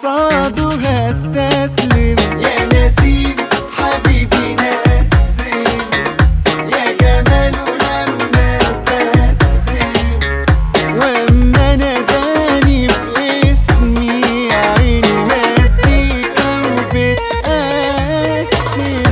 قصاده هستسلم يا نسيم حبيبي نسم يا جماله لما تبسم واما ناداني باسمي عيني ماسكة وبتقسم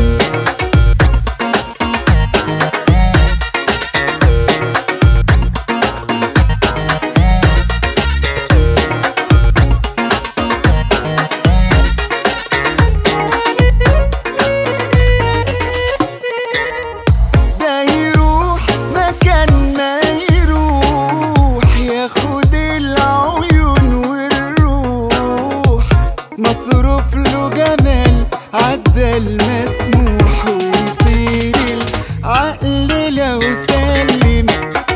ده يروح مكان ما يروح ياخد العيون والروح مصروف له جمال عدى المسموح ويطير العقل لو سلم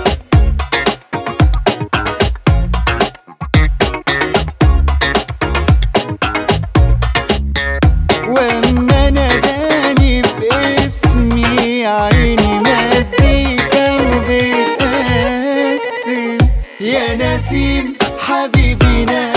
واما ناداني باسمي عيني ماسكة وبتقسم يا نسيم حبيبي نسم